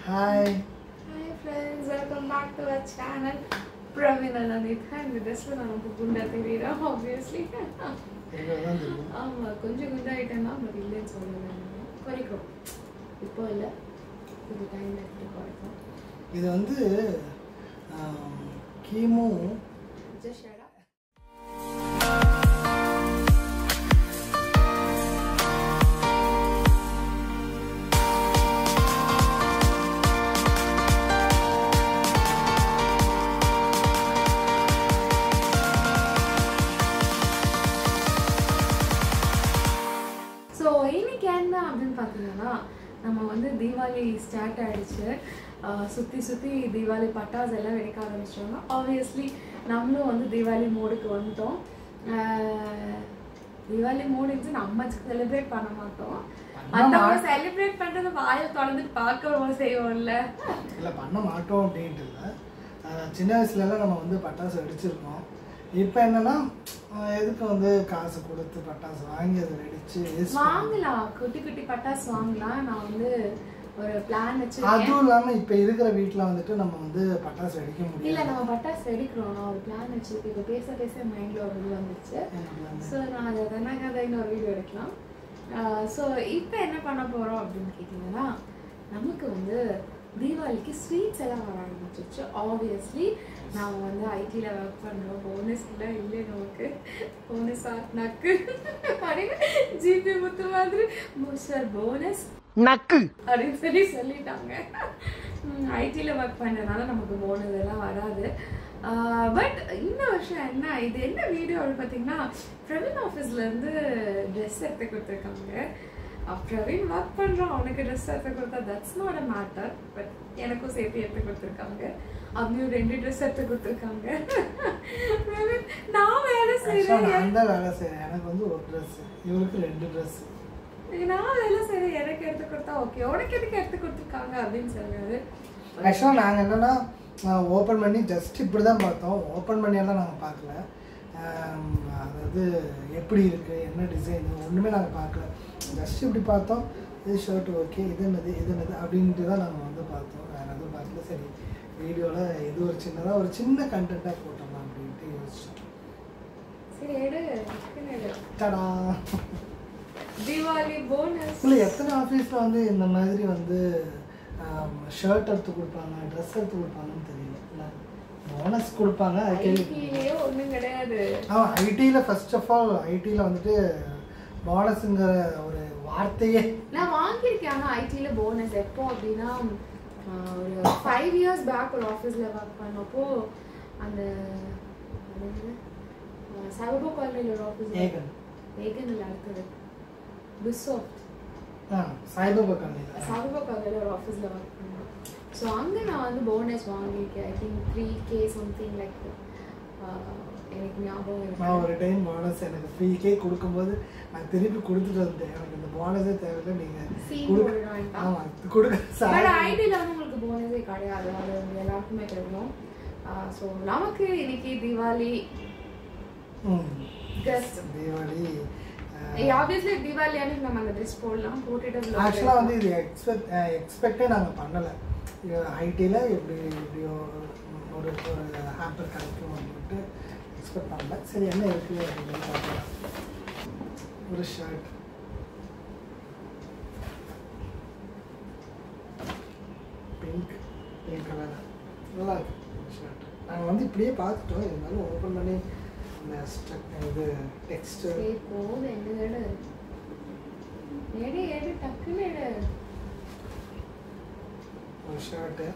Hi Hi friends, welcome back to our channel. Praveen Anitha இந்த ட்ரெஸ்ல நான் ரொம்ப குண்டா தெரியுறேன் ஆப்வியஸ்லி தான் தெரியும் ஆமா கொஞ்சம் குண்டாயிட்டேன்னா பட் இல்லைன்னு சொல்லலை குறைக்கும் இப்போ இல்லை கொஞ்சம் டைம் எடுத்து குறைக்கும் இது வந்து ஆம், கிமு ஜஸ்ட் ஷட் அப் ஸோ இன்னைக்கு என்ன அப்படின்னு பார்த்தீங்கன்னா நம்ம வந்து தீபாவளி ஸ்டார்ட் ஆயிடுச்சு சுற்றி சுற்றி தீபாவளி பட்டாசு எல்லாம் வெடிக்க ஆரம்பிச்சிட்டோம்னா ஆப்வியஸ்லி நம்மளும் வந்து தீபாவளி மோடுக்கு வந்துட்டோம் ஆஹ் தீபாவளி மோடுக்கு நம்ம செலிப்ரேட் பண்ண மாட்டோம் மற்றவங்க செலிப்ரேட் பண்ணுறது வாயில் தொடர்ந்துட்டு பார்க்கவும் செய்வோம்ல இல்லை பண்ண மாட்டோம் அப்படின்ட்டு இல்லை ஆஹ், சின்ன வயசுலலாம் நம்ம வந்து பட்டாசு வெடிச்சிருக்கோம் இப்போ என்னன்னா ஆஹ், எதுக்கு வந்து காசு கொடுத்து பட்டாசு வாங்கி அதை வெடிச்சு waste பண்ண- வாங்கலாம் குட்டி குட்டி பட்டாசு வாங்கலாம் நான் வந்து ஒரு பிளான் வச்சிருக்கேன் அதுவும் இல்லாமல் இப்போ இருக்கிற வீட்டில் வந்துட்டு நம்ம வந்து பட்டாசு வெடிக்க இல்ல முடியல நம்ம பட்டாசு வெடிக்கிறோம் நான் ஒரு பிளான் வச்சிருக்கேன் இப்போ பேச பேச மைண்ட்ல ஒரு இது வந்துச்சு ஸோ நான் அதை தானே கதை இன்னொரு வீடியோ எடுக்கலாம் ஸோ இப்போ என்ன பண்ண போறோம் அப்படின்னு கேட்டிங்கன்னா நமக்கு வந்து தீபாவளிக்கு ஸ்வீட்ஸ் எல்லாம் வர ஆரம்பிச்சிருச்சு ஆப்வியஸ்லி நான் வந்து ஐடியில் ஒர்க் பண்ணுறோம் போனஸ் எல்லாம் இல்லை நமக்கு போனஸ் நக்கு அப்படின்னு ஜிபி முத்து மாதிரி சார் போனஸ் நக்கு அப்படின்னு சொல்லி சொல்லிட்டாங்க ஐடியில் ஒர்க் பண்ணுறதுனால நமக்கு போனஸ் எல்லாம் வராது பட் இந்த வருஷம் என்ன இது என்ன வீடியோ பார்த்தீங்கன்னா பிரவீன் ஆஃபீஸ்லேருந்து ட்ரெஸ் எடுத்து கொடுத்துருக்காங்க அஹ் பிரவீன் ஒர்க் பண்ணுறான் அவனுக்கு ட்ரெஸ் எடுத்து கொடுத்தா that's not a matter but எனக்கும் சேர்த்து எடுத்து கொடுத்துருக்காங்க அவனையும் ரெண்டு ட்ரெஸ் எடுத்து கொடுத்துருக்காங்க பிரவீன் நான் வேலை ஆக்சுவலாக செய்கிறேன் நான் தான் வேலை செய்கிறேன் எனக்கு வந்து ஒரு ட்ரெஸ் இவருக்கு ரெண்டு ட்ரெஸ் நான் வேலை செய்கிறேன் எனக்கு எடுத்து கொடுத்தா ஓகே உனக்கு எதுக்கு எடுத்து கொடுத்துருக்காங்க அப்படின்னு சொன்னாரு ஆக்சுவலாக நாங்கள் என்னென்னா ஓப்பன் பண்ணி ஜஸ்ட் இப்படி தான் பார்த்தோம் ஓப்பன் பண்ணியெல்லாம் நாங்கள் பார்க்கல ஆம், அதாவது எப்படி இருக்குது என்ன டிசைன் ஒன்றுமே நாங்கள் பார்க்கல ஜஸ்ட் இப்படி பார்த்தோம் இது ஷர்ட் ஓகே இது என்னது இது என்னது அப்படின்ட்டு தான் நாங்கள் வந்து பார்த்தோம் வேறு எதுவும் பார்க்கல சரி வீடியோவில் இது ஒரு சின்னதாக ஒரு சின்ன கண்டென்ட்டாக போட்டோம் அப்படின்ட்டு யோசிச்சோம் சரி எடு டக்குன்னு எடு. தடா தீபாவளி போனஸ் இல்லை எத்தனை ஆஃபீஸில் வந்து இந்த மாதிரி வந்து ஷர்ட் எடுத்து கொடுப்பாங்க ட்ரெஸ் எடுத்து கொடுப்பாங்கன்னு தெரியல இல்லை போனஸ் கொடுப்பாங்க அது கேள்வி ஐடியிலேயே ஒண்ணும் கிடையாது ஆமாம் ஐடியில் ஃபர்ஸ்ட் ஆஃப் ஆல் ஐடியில் வந்துட்டு போனஸுங்கிற ஒரு வார்த்தையே நான் வாங்கியிருக்கேன் ஆனா ஐடில போனஸ் எப்போ அப்படின்னா ஆஹ், ஒரு ஃபைவ் இயர்ஸ் பேக் ஒரு ஆஃபீஸ்ல ஒர்க் பண்ணப்போ அந்த சர்வோ காலனியில் ஒரு ஆஃபீஸ் ஏகன் வேகன் இல்லை அடுத்தது பிஸ்ஸாஃப்ட் ஆ சாய்பாபா கம்பெனியில் சர்வோ காலனியில் ஒரு ஆஃபீஸில் ஒர்க் பண்ணேன் ஸோ அங்கே நான் வந்து போனஸ் வாங்கியிருக்கேன் I think three K something like எனக்கு ஞாபகம் இருக்கு நான் ஒரு டைம் போனஸ் எனக்கு ஃப்ரீ கே கொடுக்கும்போது நான் திருப்பி கொடுத்துட்டு வந்தேன் எனக்கு இந்த போனஸே தேவையில்லை நீங்கள் Fee கொடுக்க போடுறான்டா. ஆமாம் கொடுக்க பட் சார் ஐடியில் வந்து உங்களுக்கு போனஸே கிடையாது அது வந்து எல்லாருக்குமே தெரியும் ஸோ நமக்கு இன்னைக்கு தீபாவளி ம் ட்ரெஸ் தீபாவளி ஆப்வியஸ்லி தீபாவளி அன்னைக்கு நம்ம அந்த ட்ரெஸ் போடலாம் போட்டுட்டு ஆக்சுவலாக வந்து இது எக்ஸ்பெக்ட் எக்ஸ்பெக்டே நாங்கள் பண்ணலை ஐடியில் இப்படி இப்படி ஒரு ஒரு ஹேம்பர் கிடைக்கும் அப்படின்ட்டு எக்ஸ்பெக்ட் பண்ணல சரி என்ன இருக்குது அப்படின்னு பார்க்கலாம் ஒரு ஷர்ட் பிங்க் பிங்க் கலர் நல்லா இருக்கு ஷர்ட் நாங்கள் வந்து இப்படியே பார்த்துட்டோம் இருந்தாலும் ஓப்பன் பண்ணி இந்த ஸ்ட்ரக் இது டெக்ஸ்ட்டு போதும் என்ன எடு எடு எடு டக்குன்னு எடு ஒரு ஷர்ட்டு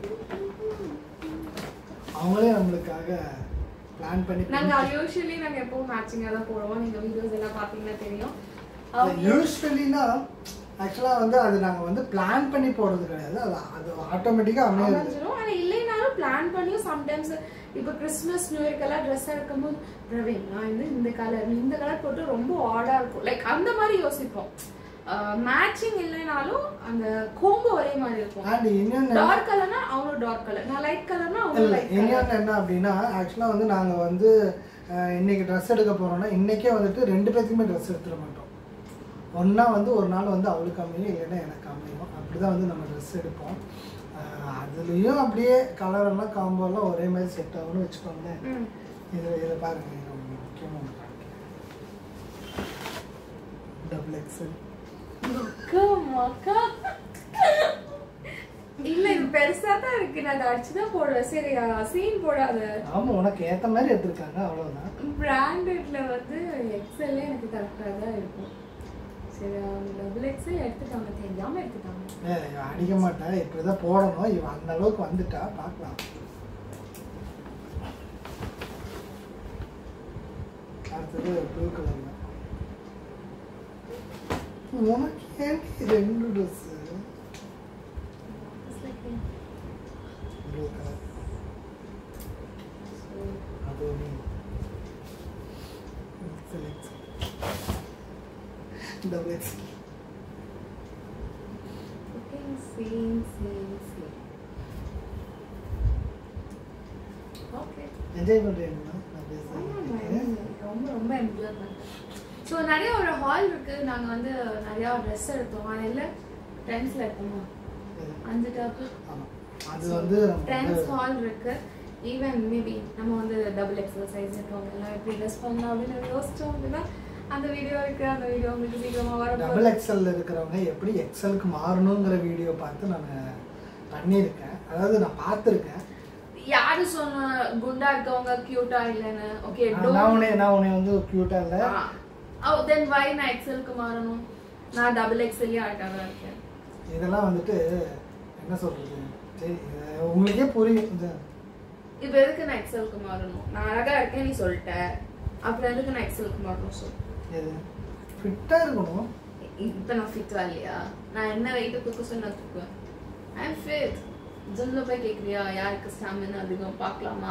அவங்களே நம்மளுக்காக பிளான் பண்ணி நாங்க யூஸ்வலி நாங்க எப்பவும் மேட்சிங்கா தான் போடுவோம் நீங்க வீடியோஸ் எல்லாம் பாத்தீங்கன்னா தெரியும் அவங்க- யூஸ்வலினா ஆக்சுவலாக வந்து அது நாங்கள் வந்து பிளான் பண்ணி போடுறது கிடையாது அது அது ஆட்டோமேட்டிக்காக அமையுது அமைஞ்சிரும் ஆனா இல்லைனாலும் பிளான் பண்ணியும் சம்டைம்ஸ் இப்போ கிறிஸ்மஸ் நியூ இயர்க்கெல்லாம் ட்ரெஸ் எடுக்கும்போது பிரவீன் நான் வந்து இந்த கலர் இந்த கலர் போட்டு ரொம்ப ஆடா இருக்கும் லைக் அந்த மாதிரி யோசிப்போம் மேட்சிங் இல்லைனாலும் அந்த கோம்போ ஒரே மாதிரி இருக்கும் அண்ட் இன்னொன்று டார்க் கலர்னா அவங்களும் டார்க் கலர் நான் லைட் கலர்னா அவங்களும் இல்லை லைட் கலர் இன்னொன்று என்ன அப்படின்னா ஆக்சுவலாக வந்து நாங்கள் வந்து அஹ், இன்னைக்கு ட்ரெஸ் எடுக்க போகிறோம்னா இன்றைக்கே வந்துட்டு ரெண்டு பேர்த்துக்குமே ட்ரெஸ் எடுத்துட மாட்டோம் ஒன்றா வந்து ஒரு நாள் வந்து அவளுக்கு அமையும் இல்லைன்னா எனக்கு அமையும் அப்படி தான் வந்து நம்ம ட்ரெஸ் எடுப்போம் அஹ், இதுலேயும் அப்படியே கலரெல்லாம் காம்போலாம் ஒரே மாதிரி செட் ஆகும்னு வச்சுக்கோங்களேன் ம் இது இதில் பாருங்க இது ரொம்ப முக்கியமாக ஒன்று டபுள் எக்ஸல் அக்கா, அக்கா. இல்ல இது பெருசா தான் இருக்கு நான் அதை அடிச்சுதான் போடுவேன் சரி சீன் போடாத ஆமாம் உனக்கு ஏற்ற மாதிரி எடுத்திருக்காங்க அவ்வளோதான் பிராண்டட்ல வந்து எக்ஸல்லே எனக்கு கரெக்டாக தான் இருக்கும் சரி டபுள் எக்ஸல் எடுத்துட்டாங்க தெரியாம எடுத்துட்டாங்க ஏ, இவன் அடிக்க மாட்டா இப்படி தான் போடணும் இவன் அந்த அளவுக்கு வந்துட்டா பார்க்கலாம் அடுத்தது ப்ளூ கலர் உனக்கு ஏன்டி ரெண்டு dress It's like, blue colour so, அது நீ XL double XL cooking scene, scene, scene. Okay. Enjoy பண்ணுறீங்களா நான் ஆமாம், பேசுகிறேன் ரொம்ப ரொம்ப என்ஜாய் பண்ணேன் ஸோ நிறைய ஒரு ஹால் இருக்கு நாங்க வந்து நிறைய ட்ரெஸ் எடுத்தோம் அதில் ட்ரெண்ட்ஸில் எடுத்தோமா அஞ்சு டாப்பு ஆமாம் அது வந்து நம்ம ட்ரெண்ட்ஸ் வந்து ஹால் இருக்கு ஈவன் மேபி நம்ம வந்து டபுள் எக்ஸல் சைஸ் இருக்கவங்க எல்லாம் எப்படி ட்ரெஸ் பண்ணலாம் அப்படின்னு யோசிச்சோம் அப்படின்னா அந்த வீடியோ இருக்கு அந்த வீடியோ உங்களுக்கு சீக்கிரமா வர டபுள் எக்ஸல்ல இருக்கிறவங்க எப்படி எக்ஸலுக்கு மாறணுங்கிற வீடியோ பார்த்து நான் பண்ணியிருக்கேன் அதாவது நான் பார்த்துருக்கேன் யாரு சொன்ன குண்டா இருக்கவங்க கியூட்டா இல்லைன்னு ஓகே நான் உன்னை நான் உன்னை வந்து க்யூட்டாக இல்லை ஓ தென் வை நான் எக்ஸலுக்கு மாறணும் நான் டபுள் எக்ஸல்லே ஆட்டாக இருக்கேன் இதெல்லாம் வந்துட்டு என்ன சொல்றது சரி இது உங்களுக்கே புரியும் இது இப்போ எதுக்கு நான் எக்ஸலுக்கு மாறணும் நான் அழகா இருக்கேன் நீ சொல்லிட்ட அப்புறம் எதுக்கு நான் எக்ஸலுக்கு மாறணும் சொல் இது ஃபிட்டாக இருக்கணும் இப்போ நான் ஃபிட்டா இல்லையா நான் என்ன வெயிட் தூக்க சொன்னா தூக்குவேன் ஐ எம் ஃபிட் ஜிம்ல போய் கேட்குறியா யாருக்கு ஸ்டாமினா அதிகம் பார்க்கலாமா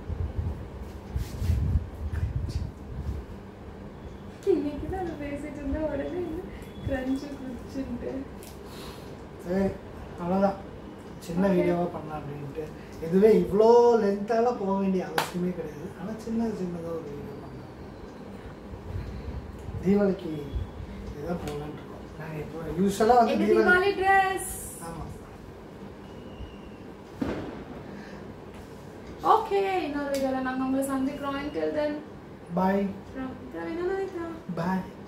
இன்னைக்கு தான் அதை பேசிட்டு இருந்தேன் உடனே கிரஞ்சு குடிச்சுட்டு சரி அவ்வளோதான் சின்ன வீடியோவாக பண்ணலாம் அப்படின்ட்டு இதுவே இவ்வளோ லென்த்தாலாம் போக வேண்டிய அவசியமே கிடையாது ஆனால் சின்ன சின்னதாக ஒரு வீடியோ பண்ணலாம் தீபாவளிக்கு இதுதான் போகலான்ட்டு இருக்கோம் நாங்கள் இப்போ யூஸ்வலாக வந்து எங்க தீபாவளி தீபாவளி ட்ரெஸ் ஆமாம் ஓகே இன்னொரு வீடியோல நாங்க உங்களை சந்திக்கிறோம் until then bye from Pravina Lalita. Bye